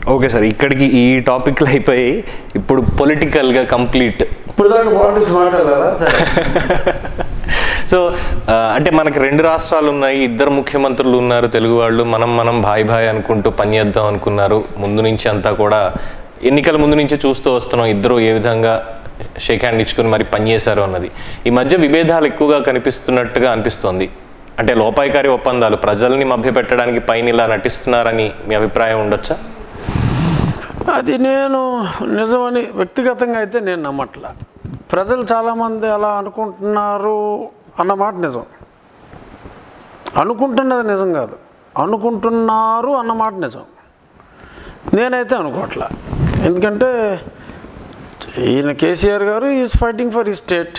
Okay sir ఇక్కడికి ఈ టాపిక్లు అయిపోయి ఇప్పుడు పొలిటికల్గా కంప్లీట్ ఇప్పుడు దాకా పాలిటిక్స్ మాట్లాడారా సరే సో ఆ, అంటే మనకి రెండు రాష్ట్రాలు ఉన్నాయి ఇద్దరు ముఖ్యమంత్రులు ఉన్నారు తెలుగు వాళ్ళు మనం మనం భాయ్ భాయ్ అనుకుంటూ పనిచేద్దాం అనుకున్నారు ముందు నుంచి అంతా కూడా ఎన్నికల ముందు నుంచే చూస్తూ వస్తున్నాం ఇద్దరు ఏ విధంగా షేక్ హ్యాండ్ ఇచ్చుకొని మరి పనిచేశారు అన్నది ఈ మధ్య విభేదాలు ఎక్కువగా కనిపిస్తున్నట్టుగా అనిపిస్తోంది అంటే లోపాయికారి ఒప్పందాలు ప్రజల్ని మభ్యపెట్టడానికి పైన ఇలా నటిస్తున్నారని మీ అభిప్రాయం ఉండొచ్చా అది నేను నిజమని వ్యక్తిగతంగా అయితే నేను నమ్మట్లా ప్రజలు చాలామంది అలా అనుకుంటున్నారు అన్నమాట నిజం అనుకుంటున్నది నిజం కాదు అనుకుంటున్నారు అన్నమాట నిజం నేనైతే అనుకోవట్లా ఎందుకంటే ఈయన KCR garu is fighting for ఈ స్టేట్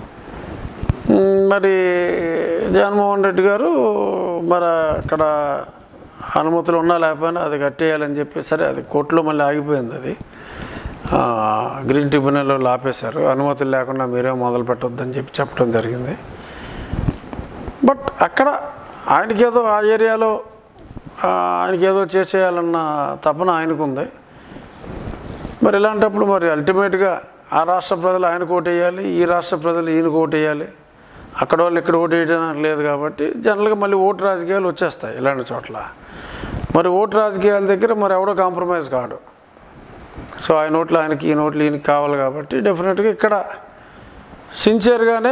మరి జగన్మోహన్ రెడ్డి గారు మరి అక్కడ అనుమతులు ఉన్నా లేకపోయినా అది కట్టేయాలని చెప్పి సరే అది కోర్టులో మళ్ళీ ఆగిపోయింది అది ఆ, గ్రీన్ ట్రిబ్యునల్లో ఆపేశారు అనుమతులు లేకుండా మీరే మొదలు పెట్టొద్దని చెప్పి చెప్పడం జరిగింది బట్ అక్కడ ఆయనకి ఏదో ఆ ఏరియాలో ఆ, ఆయనకి ఏదో చేసేయాలన్న తపన ఆయనకు ఉంది మరి ఇలాంటప్పుడు మరి అల్టిమేట్గా ఆ రాష్ట్ర ప్రజలు ఆయనకు ఓటు వేయాలి ఈ రాష్ట్ర ప్రజలు ఈయనకు ఓటు వేయాలి అక్కడ వాళ్ళు ఇక్కడ ఓటు వేయడానికి లేదు కాబట్టి జనరల్గా మళ్ళీ ఓటు రాజకీయాలు వచ్చేస్తాయి ఇలాంటి చోట్ల మరి ఓటు రాజకీయాల దగ్గర మరి ఎవడో కాంప్రమైజ్ కాడు సో ఆయన ఓట్లు ఆయనకి ఈ నోట్లు ఈయనకి కావాలి కాబట్టి డెఫినెట్గా ఇక్కడ సిన్సియర్గానే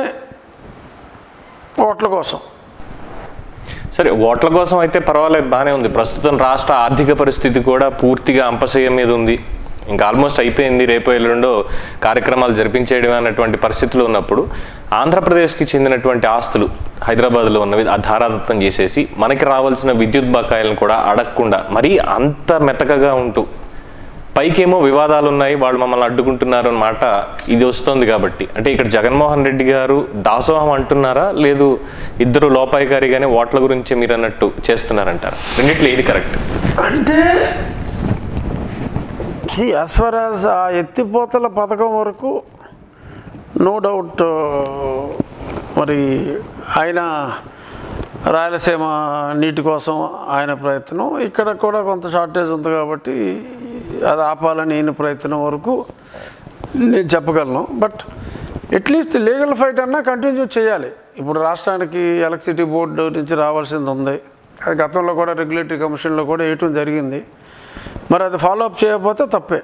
ఓట్ల కోసం సరే ఓట్ల కోసం అయితే పర్వాలేదు బాగానే ఉంది ప్రస్తుతం రాష్ట్ర ఆర్థిక పరిస్థితి కూడా పూర్తిగా అంపశయ్యం మీద ఉంది ఇంకా ఆల్మోస్ట్ అయిపోయింది రేపు ఎల్లుండో కార్యక్రమాలు జరిపించేయడం అన్నటువంటి పరిస్థితులు ఉన్నప్పుడు ఆంధ్రప్రదేశ్కి చెందినటువంటి ఆస్తులు హైదరాబాద్లో ఉన్నవి ఆ ధారాదత్తం చేసేసి మనకి రావాల్సిన విద్యుత్ బకాయిలను కూడా అడగకుండా మరీ అంత మెతకగా ఉంటూ పైకేమో వివాదాలు ఉన్నాయి వాళ్ళు మమ్మల్ని అడ్డుకుంటున్నారు అన్నమాట ఇది వస్తుంది కాబట్టి అంటే ఇక్కడ జగన్మోహన్ రెడ్డి గారు దాసోహం అంటున్నారా లేదు ఇద్దరు లోపాయికారిగానే ఓట్ల గురించి మీరు అన్నట్టు చేస్తున్నారంటారా రెండిట్లో ఏది కరెక్ట్ అంటే సి యాజ్ ఫార్ యాజ్ ఆ ఎత్తిపోతల పథకం వరకు నో డౌట్ మరి ఆయన రాయలసీమ నీటి కోసం ఆయన ప్రయత్నం ఇక్కడ కూడా కొంత షార్టేజ్ ఉంది కాబట్టి అది ఆపాలని ఈయన ప్రయత్నం వరకు నేను చెప్పగలను బట్ అట్లీస్ట్ లీగల్ ఫైట్ అన్నా కంటిన్యూ చేయాలి ఇప్పుడు రాష్ట్రానికి ఎలక్ట్రిసిటీ బోర్డు నుంచి రావాల్సింది ఉంది అది గతంలో కూడా రెగ్యులేటరీ కమిషన్లో కూడా వేయటం జరిగింది మరి అది ఫాలో అప్ చేయకపోతే తప్పే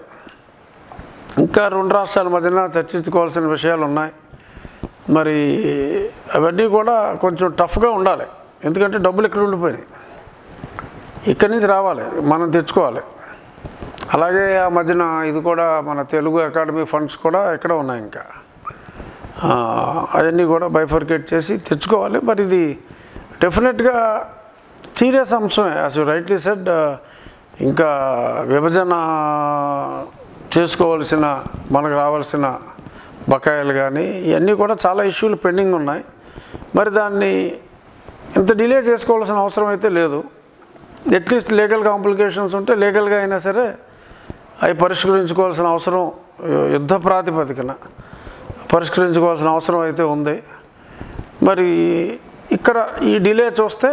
ఇంకా రెండు రాష్ట్రాల మధ్యన చర్చించుకోవాల్సిన విషయాలు ఉన్నాయి మరి అవన్నీ కూడా కొంచెం టఫ్గా ఉండాలి ఎందుకంటే డబ్బులు ఇక్కడ ఉండిపోయినాయి ఇక్కడి నుంచి రావాలి మనం తెచ్చుకోవాలి అలాగే ఆ మధ్యన ఇది కూడా మన తెలుగు అకాడమీ ఫండ్స్ కూడా ఇక్కడ ఉన్నాయి ఇంకా ఆ, అవన్నీ కూడా బైఫర్కేట్ చేసి తెచ్చుకోవాలి మరి ఇది డెఫినెట్గా సీరియస్ అంశమే యాజ్ యూ రైట్లీ సెడ్ ఇంకా విభజన చేసుకోవాల్సిన మనకు రావాల్సిన బకాయిలు కానీ ఇవన్నీ కూడా చాలా ఇష్యూలు పెండింగ్ ఉన్నాయి మరి దాన్ని ఇంత డిలే చేసుకోవాల్సిన అవసరం అయితే లేదు అట్లీస్ట్ లీగల్ కాంప్లికేషన్స్ ఉంటే లీగల్గా అయినా సరే అవి పరిష్కరించుకోవాల్సిన అవసరం యు- యుద్ధ ప్రాతిపదికన పరిష్కరించుకోవాల్సిన అవసరం అయితే ఉంది మరి ఇక్కడ ఈ డిలే చూస్తే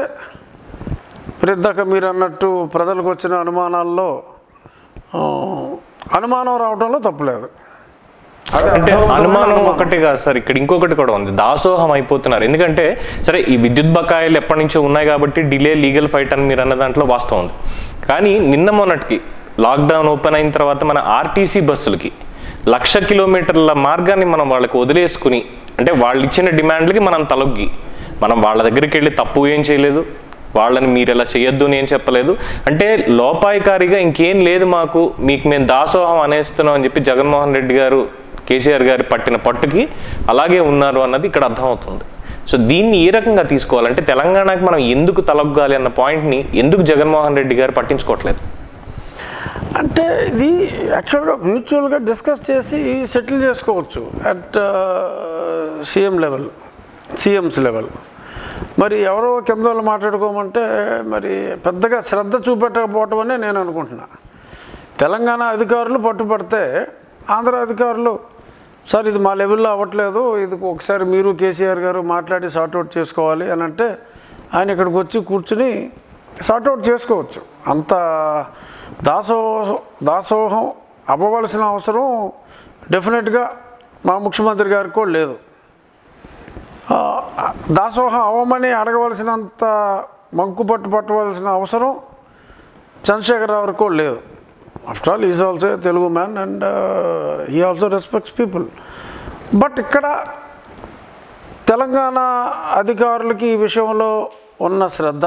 మరి ఇందాక మీరు అన్నట్టు ప్రజలకు వచ్చిన అనుమానాల్లో ఆ, అనుమానం రావడంలో తప్పులేదు అదే అంటే అర్థవంతమైన అనుమానం ఒకటి కాదు సార్ ఇక్కడ ఇంకొకటి కూడా ఉంది దాసోహం అయిపోతున్నారు ఎందుకంటే సరే ఈ విద్యుత్ బకాయిలు ఎప్పటి నుంచో ఉన్నాయి కాబట్టి డిలే లీగల్ ఫైట్ అని మీరు అన్న దాంట్లో వాస్తవం ఉంది కానీ నిన్న మొన్నటికి లాక్డౌన్ ఓపెన్ అయిన తర్వాత మన ఆర్టీసీ బస్సులకి లక్ష కిలోమీటర్ల మార్గాన్ని మనం వాళ్ళకి వదిలేసుకుని అంటే వాళ్ళు ఇచ్చిన డిమాండ్లకి మనం తలొగ్గి మనం వాళ్ళ దగ్గరికి వెళ్ళి తప్పు ఏం చేయలేదు వాళ్ళని మీరు ఇలా చేయొద్దు అని ఏం చెప్పలేదు అంటే లోపాయికారిగా ఇంకేం లేదు మాకు మీకు మేము దాసోహం అనేస్తున్నాం అని చెప్పి జగన్మోహన్ రెడ్డి గారు కేసీఆర్ గారి పట్టిన పట్టుకి అలాగే ఉన్నారు అన్నది ఇక్కడ అర్థమవుతుంది సో దీన్ని ఏ రకంగా తీసుకోవాలంటే తెలంగాణకి మనం ఎందుకు తలొగ్గాలి అన్న పాయింట్ని ఎందుకు జగన్మోహన్ రెడ్డి గారు పట్టించుకోవట్లేదు అంటే ఇది యాక్చువల్గా మ్యూచువల్గా డిస్కస్ చేసి సెటిల్ చేసుకోవచ్చు at CM level CMs level మరి ఎవరో కింద వాళ్ళు మాట్లాడుకోమంటే మరి పెద్దగా శ్రద్ధ చూపెట్టకపోవటం అనే నేను అనుకుంటున్నా తెలంగాణ అధికారులు పట్టుపడితే ఆంధ్ర అధికారులు సార్ ఇది మా లెవెల్లో అవ్వట్లేదు ఇది ఒకసారి మీరు కేసీఆర్ గారు మాట్లాడి సార్ట్అవుట్ చేసుకోవాలి అని అంటే ఆయన ఇక్కడికి వచ్చి కూర్చుని సార్ట్అవుట్ చేసుకోవచ్చు అంత దాసోహ దాసోహం అవ్వవలసిన అవసరం డెఫినెట్గా మా ముఖ్యమంత్రి గారికి కూడా లేదు ఆ, దాసోహం అవ్వమని అడగవలసినంత మంకు పట్టు పట్టవలసిన అవసరం చంద్రశేఖరరావు కూడా లేదు after all is also Telugu man and he also respects people but ఇక్కడ తెలంగాణ అధికారులకి ఈ విషయంలో ఉన్న శ్రద్ధ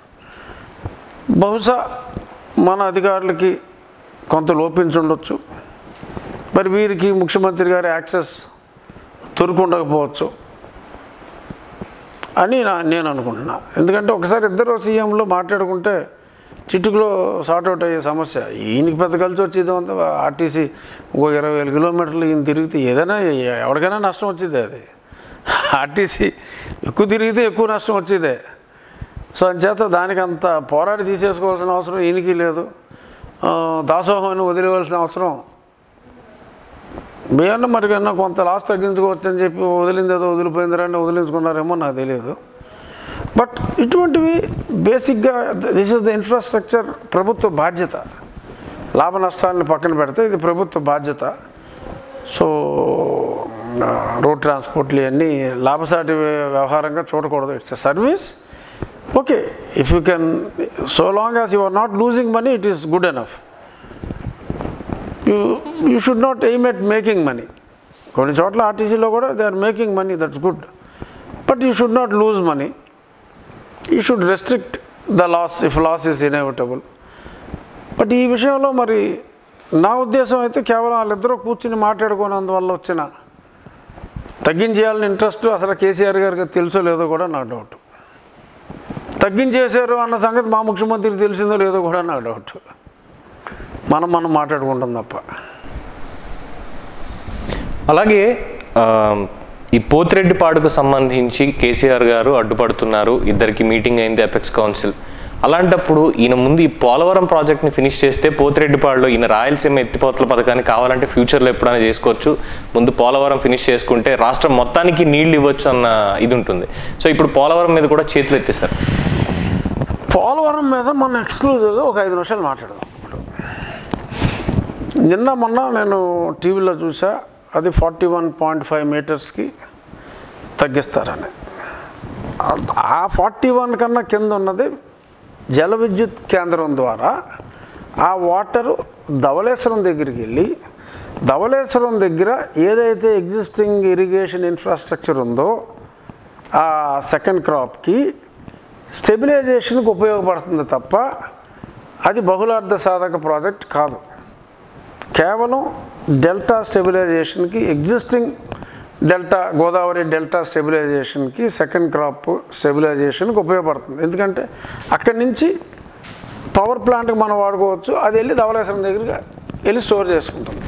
బహుశా మన అధికారులకి కొంత లోపించుండొచ్చు మరి వీరికి ముఖ్యమంత్రి గారి యాక్సెస్ దొరుకుండకపోవచ్చు అని నా నేను అనుకుంటున్నా ఎందుకంటే ఒకసారి ఇద్దరు సీఎంలు మాట్లాడుకుంటే చిట్టుకులో సార్ట్అవుట్ అయ్యే సమస్య ఈయనకి పెద్ద కలిసి వచ్చేది ఉంది ఆర్టీసీ ఇంకో ఇరవై వేల కిలోమీటర్లు ఈయన తిరిగితే ఏదైనా ఎవరికైనా నష్టం వచ్చేది అది ఆర్టీసీ ఎక్కువ తిరిగితే ఎక్కువ నష్టం వచ్చేదే సో అంచేత దానికి అంత పోరాడి తీసేసుకోవాల్సిన అవసరం ఈయనకి లేదు ఆ, దాసోహాన్ని వదిలేవలసిన అవసరం మేమన్నా మరి కన్నా కొంత లాస్ తగ్గించుకోవచ్చు అని చెప్పి వదిలింది ఏదో వదిలిపోయిందిరా అని వదిలించుకున్నారేమో నాకు తెలియదు బట్ ఇటువంటివి బేసిక్గా దిస్ ఇస్ ద ఇన్ఫ్రాస్ట్రక్చర్ ప్రభుత్వ బాధ్యత లాభ నష్టాలను పక్కన పెడితే ఇది ప్రభుత్వ బాధ్యత సో రోడ్ ట్రాన్స్పోర్ట్లు ఇవన్నీ లాభసాటి వ్యవహారంగా చూడకూడదు it's a service okay if you can so long as you are not losing money it is good enough you you should not aim at making money కొన్ని చోట్ల ఆర్టీసీలో కూడా they are making money that's good but you should not lose money you should restrict the loss if loss is inevitable but ఈ విషయంలో మరి నా ఉద్దేశం అయితే కేవలం వాళ్ళిద్దరూ కూర్చుని మాట్లాడుకోనందువల్ల వచ్చిన తగ్గించేయాలని ఇంట్రెస్ట్ అసలు కేసీఆర్ గారికి తెలుసో లేదో కూడా నా డౌట్ తగ్గించేశారు అన్న సంగతి మా ముఖ్యమంత్రికి తెలిసిందో లేదో కూడా నా డౌట్ మనం మనం మాట్లాడుకుంటాం తప్ప అలాగే ఆ, ఈ పోతిరెడ్డిపాడుకు సంబంధించి కేసీఆర్ గారు అడ్డుపడుతున్నారు ఇద్దరికి మీటింగ్ అయింది అపెక్స్ కౌన్సిల్ అలాంటప్పుడు ఈయన ముందు ఈ పోలవరం ప్రాజెక్ట్ని ఫినిష్ చేస్తే పోతిరెడ్డిపాడులో ఈయన రాయలసీమ ఎత్తిపోతల పథకాన్ని కావాలంటే ఫ్యూచర్లో ఎప్పుడైనా చేసుకోవచ్చు ముందు పోలవరం ఫినిష్ చేసుకుంటే రాష్ట్రం మొత్తానికి నీళ్లు ఇవ్వచ్చు అన్న ఇది ఉంటుంది సో ఇప్పుడు పోలవరం మీద కూడా చేతులు ఎత్తేసారు పోలవరం మీద మన ఎక్స్క్లూజివ్గా ఒక ఐదు నిమిషాలు మాట్లాడదాం ఇప్పుడు నిన్న మొన్న నేను టీవీలో చూసా అది ఫార్టీ వన్ పాయింట్ ఫైవ్ మీటర్స్కి తగ్గిస్తారని ఆ ఫార్టీ వన్ కన్నా కింద ఉన్నది జల విద్యుత్ కేంద్రం ద్వారా ఆ వాటరు ధవళేశ్వరం దగ్గరికి వెళ్ళి ధవళేశ్వరం దగ్గర ఏదైతే ఎగ్జిస్టింగ్ ఇరిగేషన్ ఇన్ఫ్రాస్ట్రక్చర్ ఉందో ఆ సెకండ్ క్రాప్కి స్టెబిలైజేషన్కి ఉపయోగపడుతుంది తప్ప అది బహుళార్థ సాధక ప్రాజెక్ట్ కాదు కేవలం డెల్టా స్టెబిలైజేషన్కి ఎగ్జిస్టింగ్ డెల్టా గోదావరి డెల్టా స్టెబిలైజేషన్కి సెకండ్ క్రాప్ స్టెబిలైజేషన్కి ఉపయోగపడుతుంది ఎందుకంటే అక్కడి నుంచి పవర్ ప్లాంట్కి మనం వాడుకోవచ్చు అది వెళ్ళి ధవళేశ్వరం దగ్గరికి వెళ్ళి స్టోర్ చేసుకుంటుంది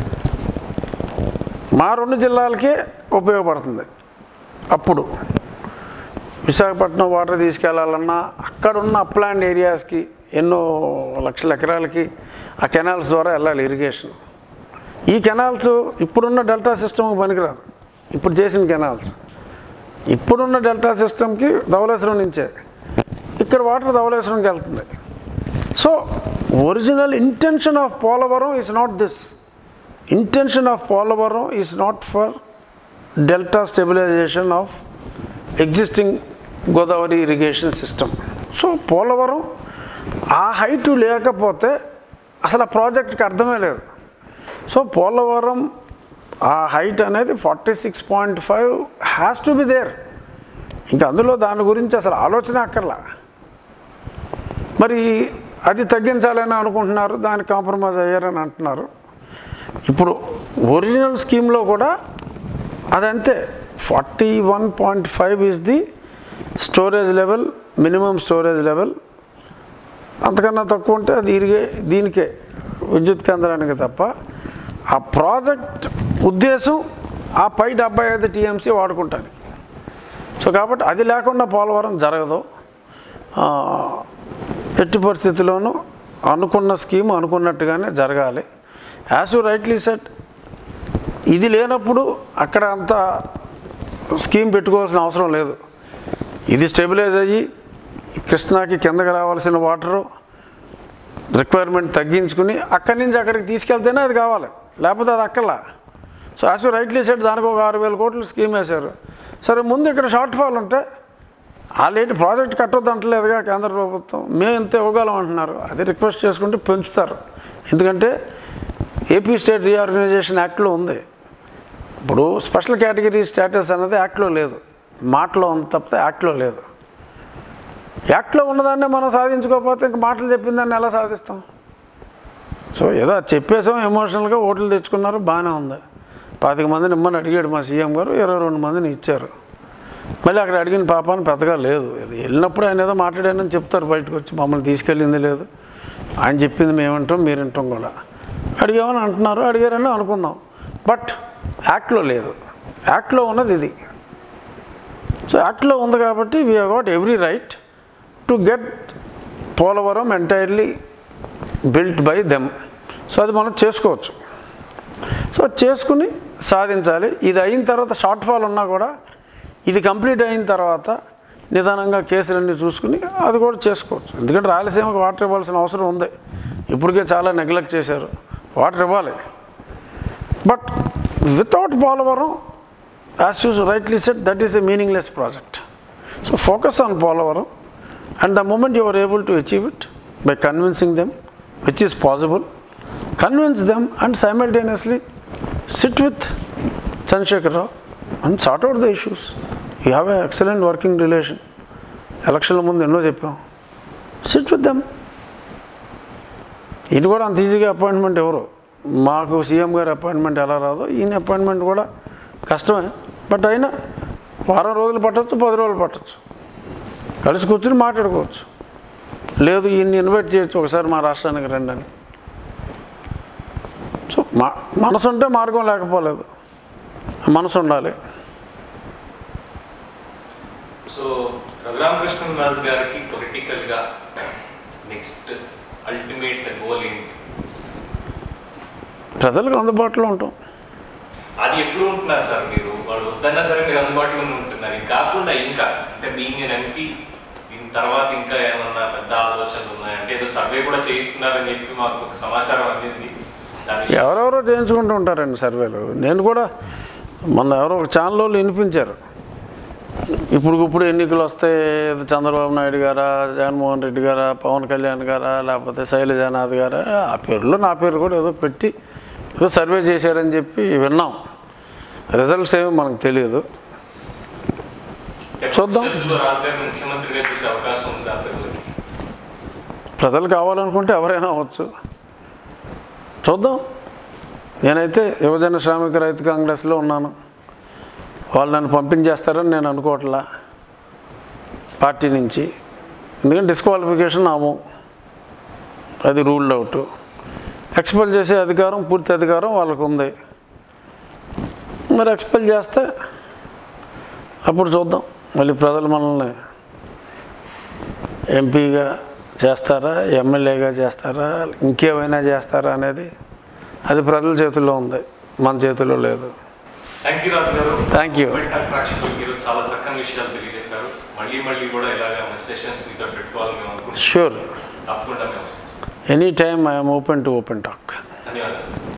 మా రెండు జిల్లాలకే ఉపయోగపడుతుంది అప్పుడు విశాఖపట్నం వాటర్ తీసుకెళ్లాలన్నా అక్కడ ఉన్న అప్లాండ్ ఏరియాస్కి ఎన్నో లక్షల ఎకరాలకి ఆ కెనాల్స్ ద్వారా వెళ్ళాలి ఇరిగేషన్ ఈ కెనాల్స్ ఇప్పుడున్న డెల్టా సిస్టమ్కి పనికిరాదు ఇప్పుడు చేసిన కెనాల్స్ ఇప్పుడున్న డెల్టా సిస్టమ్కి ధవళేశ్వరం నుంచే ఇక్కడ వాటర్ ధవళేశ్వరంకి వెళ్తుంది so original intention of Polavaram is not this intention of Polavaram is not for delta stabilization of existing Godavari irrigation system so Polavaram ఆ హైట్ లేకపోతే అసలు ఆ ప్రాజెక్ట్కి అర్థమే లేదు సో పోలవరం ఆ హైట్ అనేది forty six point five has to be there ఇంకా అందులో దాని గురించి అసలు ఆలోచన అక్కర్లా మరి అది తగ్గించాలని అనుకుంటున్నారు దాన్ని కాంప్రమైజ్ అయ్యారని అంటున్నారు ఇప్పుడు ఒరిజినల్ స్కీమ్లో కూడా అదంతే forty one point five is the storage level minimum storage level అంతకన్నా తక్కువ ఉంటే అది ఇరిగే దీనికే విద్యుత్ కేంద్రానికి తప్ప ఆ ప్రాజెక్ట్ ఉద్దేశం ఆ పై డెబ్బై ఐదు టీఎంసీ వాడుకుంటానికి సో కాబట్టి అది లేకుండా పోలవరం జరగదు ఆ, ఎట్టి పరిస్థితుల్లోనూ అనుకున్న స్కీమ్ అనుకున్నట్టుగానే జరగాలి యాజ్ యూ రైట్లీ సెట్ ఇది లేనప్పుడు అక్కడ అంత స్కీమ్ పెట్టుకోవాల్సిన అవసరం లేదు ఇది స్టెబిలైజ్ అయ్యి కృష్ణాకి కిందకి రావాల్సిన వాటరు రిక్వైర్మెంట్ తగ్గించుకుని అక్కడి నుంచి అక్కడికి తీసుకెళ్తేనే అది కావాలి లేకపోతే అది అక్కలా సో యాజ్ రైట్లీ సెట్ దానికి ఒక ఆరు వేల కోట్లు స్కీమ్ వేశారు సరే ముందు ఇక్కడ షార్ట్ ఫాల్ ఉంటే ఆల్రెడీ ప్రాజెక్ట్ కట్టొద్దు అంటలేదుగా కేంద్ర ప్రభుత్వం మేము ఇంత ఇవ్వగలం అంటున్నారు అది రిక్వెస్ట్ చేసుకుంటే పెంచుతారు ఎందుకంటే ఏపీ స్టేట్ రీఆర్గనైజేషన్ యాక్ట్లో ఉంది ఇప్పుడు స్పెషల్ కేటగిరీ స్టేటస్ అనేది యాక్ట్లో లేదు మాటలో ఉంది తప్పితే యాక్ట్లో లేదు యాక్ట్లో ఉన్నదాన్నే మనం సాధించుకోకపోతే ఇంక మాటలు చెప్పిన దాన్ని ఎలా సాధిస్తాం సో ఏదో అది చెప్పేసాం ఎమోషనల్గా ఓట్లు తెచ్చుకున్నారు బాగానే ఉంది పాతిక మందిని ఇమ్మని అడిగాడు మా సీఎం గారు ఇరవై రెండు మందిని ఇచ్చారు మళ్ళీ అక్కడ అడిగిన పాపాన్ని పెద్దగా లేదు ఇది వెళ్ళినప్పుడు ఆయన ఏదో మాట్లాడానని చెప్తారు బయటకు వచ్చి మమ్మల్ని తీసుకెళ్ళింది లేదు ఆయన చెప్పింది మేము వింటాం మీరు వింటాం కూడా అడిగామని అంటున్నారు అడిగారని అనుకుందాం బట్ యాక్ట్లో లేదు యాక్ట్లో ఉన్నది ఇది సో యాక్ట్లో ఉంది కాబట్టి we got every right to get Polavaram entirely built by them so అది మనం చేసుకోవచ్చు సో చేసుకుని సాధించాలి ఇది అయిన తర్వాత షార్ట్ ఫాల్ ఉన్నా కూడా ఇది కంప్లీట్ అయిన తర్వాత నిదానంగా కేసులన్నీ చూసుకుని అది కూడా చేసుకోవచ్చు ఎందుకంటే రాయలసీమకు వాటర్ ఇవ్వాల్సిన అవసరం ఉంది ఇప్పటికే చాలా నెగ్లెక్ట్ చేశారు వాటర్ ఇవ్వాలి but without Polavaram as you rightly said that is a meaningless project so focus on Polavaram and the moment you are able to achieve it by convincing them which is possible convince them and simultaneously sit with Chandrashekar Rao and sort out the issues you have a excellent working relation ఎలక్షన్ల ముందు ఎన్నో చెప్పాం SIT with them ఈయన కూడా అంత ఈజీగా appointment ఎవరు మాకు సీఎం గారి అపాయింట్మెంట్ ఎలా రాదో ఈయన అపాయింట్మెంట్ కూడా కష్టమే బట్ అయినా వారం రోజులు పట్టచ్చు పది రోజులు పట్టచ్చు కలిసి కూర్చుని మాట్లాడుకోవచ్చు లేదు ఈయన్ని ఇన్వైట్ చేయొచ్చు ఒకసారి మా రాష్ట్రానికి రండి అని సో మా మనసు ఉంటే మార్గం లేకపోలేదు మనసు ఉండాలి సో రఘురామకృష్ణరాజు గారికి పొలిటికల్ గా నెక్స్ట్ అల్టిమేట్ గోల్ ఏంటి ప్రజలకు అందుబాటులో ఉంటాం అది ఎప్పుడు ఉంటున్నారు సార్ మీరు వాళ్ళు వద్దన్నా సరే మీరు అందుబాటులోనే ఉంటున్నారు ఇది కాకుండా ఇంకా అంటే బీయింగ్ ఎన్ ఎంపీ దీని తర్వాత ఇంకా ఏమన్నా పెద్ద ఆలోచనలు ఉన్నాయంటే ఏదో సర్వే కూడా చేయిస్తున్నారని చెప్పి మాకు ఒక సమాచారం అందింది దాని విషయం- ఎవరెవరో చేయించుకుంటూ ఉంటారండి సర్వేలు నేను కూడా మొన్న ఎవరో ఒక ఛానల్ వాళ్ళు వినిపించారు ఇప్పుడు ఇప్పుడు ఎన్నికలు వస్తే ఇది చంద్రబాబు నాయుడు గారా జగన్మోహన్ రెడ్డి గారా పవన్ కళ్యాణ్ గారా లేకపోతే శైలజానాథ్ గారా ఆ పేరులో నా పేరు కూడా ఏదో పెట్టి ఏదో సర్వే చేశారని చెప్పి విన్నాం రిజల్ట్స్ ఏమో మనకు తెలియదు చూద్దాం. భవిష్యత్తులో రాజు గారిని ముఖ్యమంత్రిగా చూసే అవకాశం ఉందా ప్రజలకి ప్రజలు కావాలనుకుంటే ఎవరైనా అవ్వచ్చు చూద్దాం నేనైతే యువజన శ్రామిక రైతు కాంగ్రెస్లో ఉన్నాను వాళ్ళు నన్ను పంపించేస్తారని నేను అనుకోవట్లా పార్టీ నుంచి ఎందుకంటే డిస్క్వాలిఫికేషన్ ఆము అది రూల్డ్ అవుట్ ఎక్స్పెల్ చేసే అధికారం పూర్తి అధికారం వాళ్ళకు ఉంది మరి ఎక్స్పెల్ చేస్తే అప్పుడు చూద్దాం మళ్ళీ ప్రజలు మనల్ని ఎంపీగా చేస్తారా ఎమ్మెల్యేగా చేస్తారా ఇంకేమైనా చేస్తారా అనేది అది ప్రజల చేతుల్లో ఉంది మన చేతుల్లో లేదు థ్యాంక్ యూ రాజు గారు Thank you. ప్రేక్షకులకి ఈరోజు చాలా చక్కని విషయాలు తెలియజెప్పారు మళ్ళీ మళ్ళీ కూడా ఇలాగా మంచి సెషన్స్ మీతో పెట్టుకోవాలని మేము అనుకుంటున్నాం షూర్ తప్పకుండా మేము వస్తాం any time I'm open to open talk ధన్యవాదాలు సార్